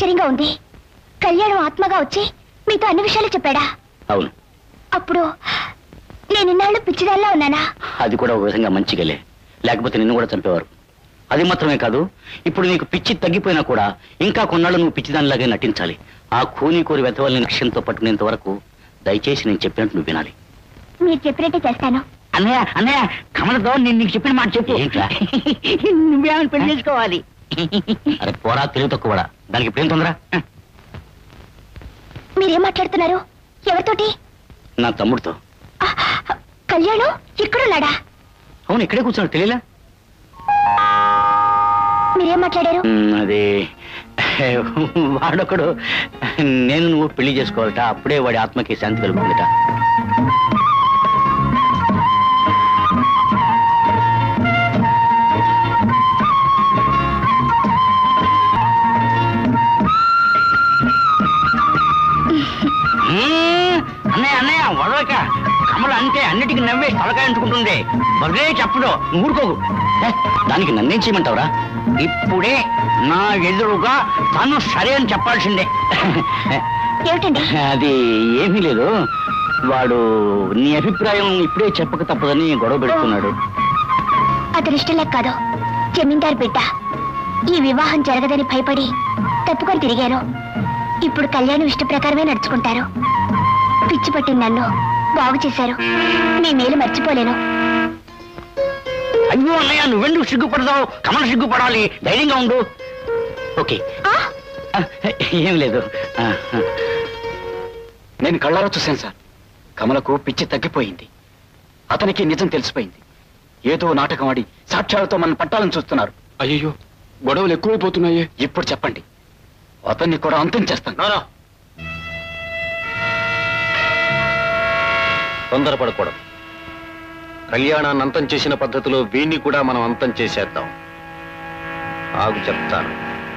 ఆశ్చర్యంగా ఉంది కళ్యాణం ఆత్మగా వచ్చి మీతో అన్ని విషయాలు చెప్పాడా అవును అప్పుడు నేను ఇన్నాళ్ళు పిచ్చిదాల్లా ఉన్నానా అది కూడా ఒక విధంగా మంచిగలే లేకపోతే నిన్ను కూడా చంపేవారు అది మాత్రమే కాదు ఇప్పుడు నీకు పిచ్చి తగ్గిపోయినా కూడా ఇంకా కొన్నాళ్ళు నువ్వు పిచ్చిదానిలాగే నటించాలి ఆ కూని కోరి వెతవల్ని లక్ష్యంతో పట్టుకునేంత వరకు దయచేసి నేను చెప్పినట్టు నువ్వు వినాలి మీరు చెప్పినట్టే చేస్తాను అన్నయ్య అన్నయ్య కమలతో నేను నీకు చెప్పిన మాట చెప్పు ఏంట్రా? నువ్వేమైనా పెళ్లి చేసుకోవాలి అరే పోరా తెలివి తక్కువడా దానికి ఇప్పుడు ఏం తొందర మీరేం మాట్లాడుతున్నారు ఎవరితోటి నా తమ్ముడితో ఆ, కళ్యాణం ఇక్కడున్నాడా అవును ఇక్కడే కూర్చున్నాడు తెలియలా మీరేం మాట్లాడారు మ్, అది వాడొకడు నేను నువ్వు పెళ్లి చేసుకోవాలట అప్పుడే వాడి ఆత్మకి శాంతి కలుగుతుందట మ్మ్. అన్నయ్య అన్నయ్య వదలక కమల అంటే అన్నిటికీ నవ్వే తలకాయించుకుంటుంది బర్రే చెప్పడు నువ్వు ఊరుకోకు ఏ, దానికి నన్నేం చేయమంటావురా ఇప్పుడే నా ఎదురుగా తను సరే అని చెప్పాల్సిందే ఏమిటండి అది ఏమీ లేదు వాడు నీ అభిప్రాయం ఇప్పుడే చెప్పక తప్పదని గొడవ పెడుతున్నాడు అతని ఇష్టం లేక కాదు జమీందారు బిడ్డ ఈ వివాహం జరగదని భయపడి తప్పుకొని తిరిగాను ఇప్పుడు కళ్యాణం ఇష్ట ప్రకారమే నడుచుకుంటారు పిచ్చి పట్టిన నన్ను బాగు చేశారు మీ మేలు మర్చిపోలేను అయ్యో అన్నయ్య నువ్వెందుకు సిగ్గుపడతావు కమల సిగ్గుపడాలి ధైర్యంగా ఉండు ఓకే ఆ, ఆ, ఏం లేదు ఆ, ఆ. నేను కళ్ళారా చూశాను సార్ కమలకు పిచ్చి తగ్గిపోయింది అతనికి నిజం తెలిసిపోయింది ఏదో నాటకం ఆడి సాక్ష్యాలతో మనం పట్టాలని చూస్తున్నారు అయ్యో గొడవలు ఎక్కువైపోతున్నాయే ఇప్పుడు చెప్పండి అతన్ని కూడా అంతం చేస్తాను తొందరపడకూడదు కళ్యాణాన్ని అంతం చేసిన పద్ధతిలో వీణ్ణి కూడా మనం అంతం చేసేద్దాం ఆగు చెప్తాను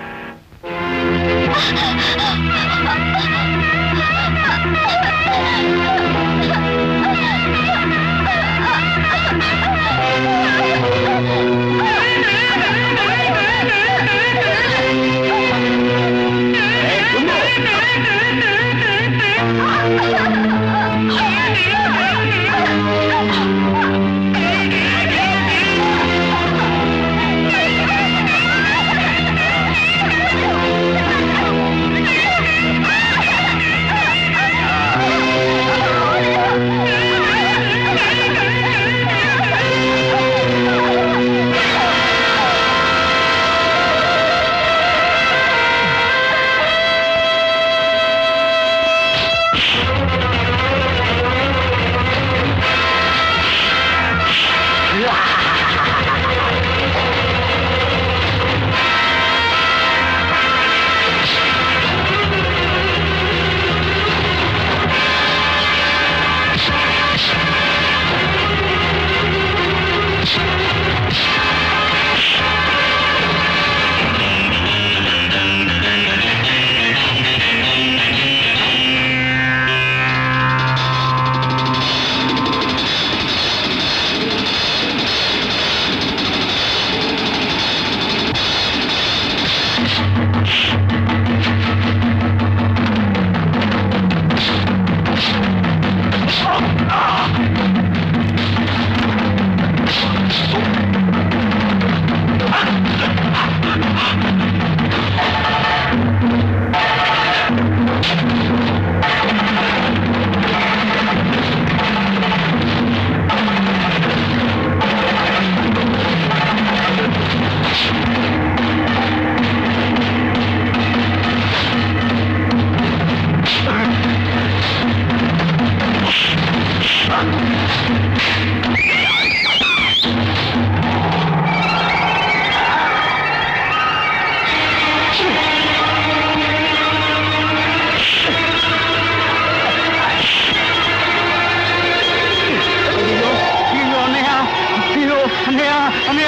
అయ్యో అయ్యో అన్నయ్య అయ్యో అన్నయ్య అన్నయ్య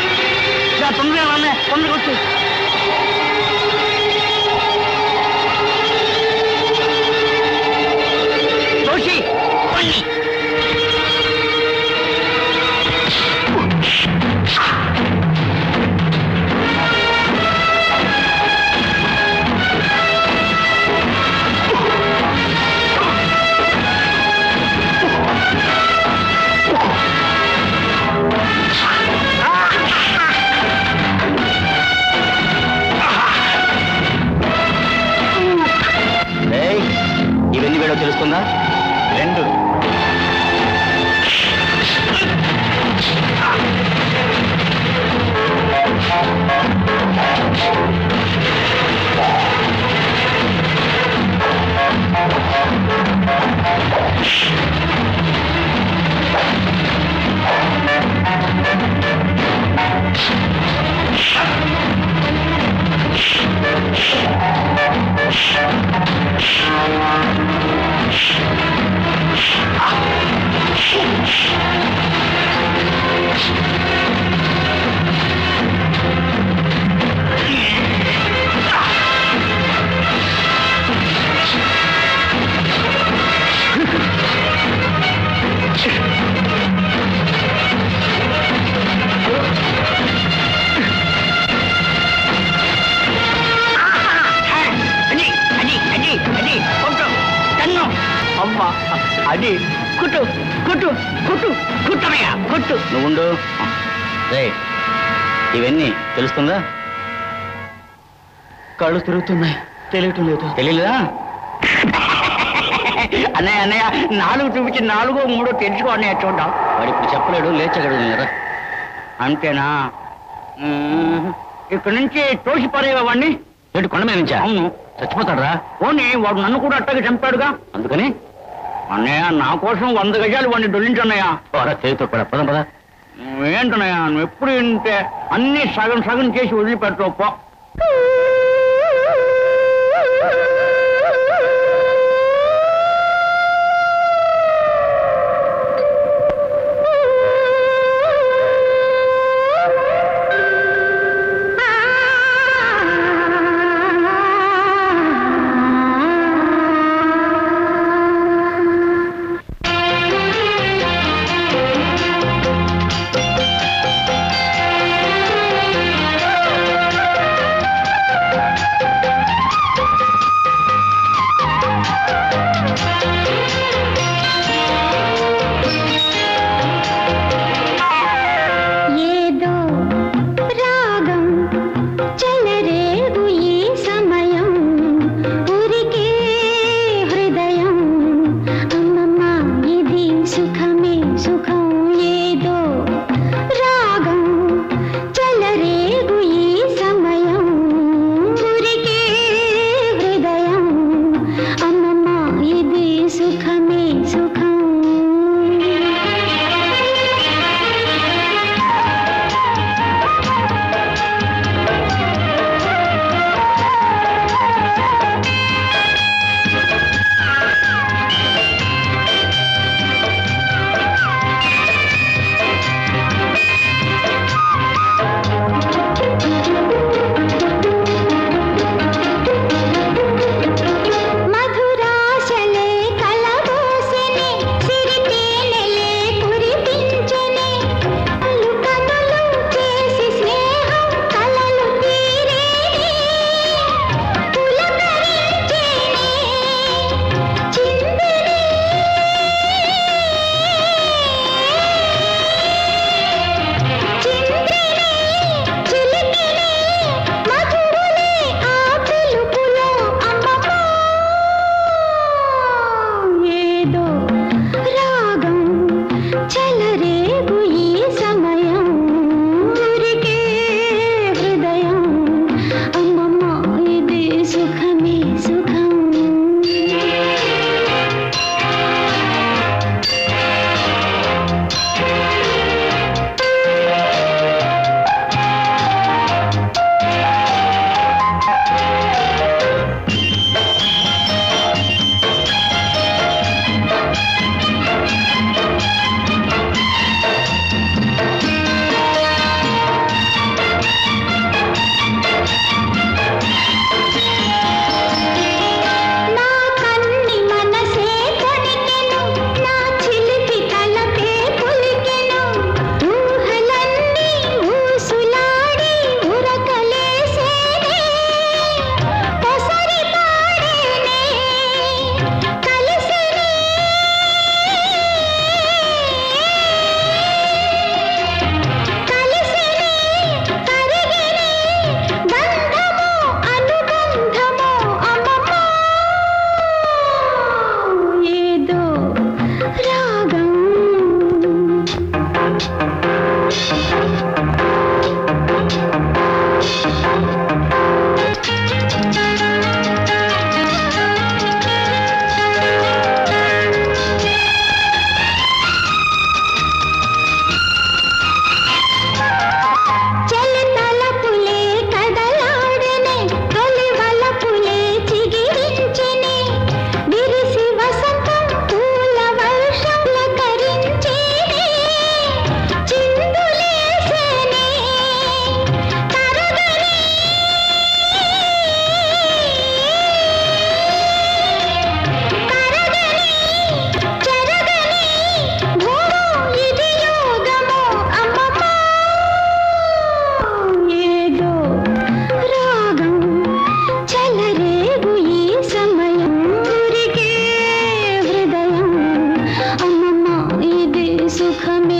ఇలా తొందరగా రా అన్నయ్య తొందరగా వచ్చి జోషి పండి ఆ అది అది అది అది కొట్టు తన్ను అమ్మా అది కుట్టు కుట్టు కుట్టు కుట్టమయ్యా కుట్టు నువ్వు ఉండు రే ఇవన్నీ తెలుస్తుందా కళ్ళు తిరుగుతున్నాయి తెలియటం లేదు తెలియలేదా అన్నయ్య అన్నయ్య నాలుగు చూపించి నాలుగో మూడో తెలుసుకో అన్నయ్య చూద్దాం వాడు ఇప్పుడు చెప్పలేడు లేచగడు రా అంతేనా మ్మ్. ఇక్కడి నుంచి తోసి పరేవాడిని ఏంటి కొండ మీద నుంచా అవును చచ్చిపోతాడు రా పోనీ వాడు నన్ను కూడా అట్టగా చంపాడుగా అందుకని అన్నయ్య నా కోసం వంద గజాలు వాడిని దొల్లించన్నయ్య పోరా చేతితో కూడా పదం పద ఏంటన్నయ్య నువ్వు ఎప్పుడు ఇంటే అన్ని సగం సగం చేసి వదిలిపెట్టవు పో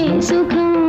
సుఖం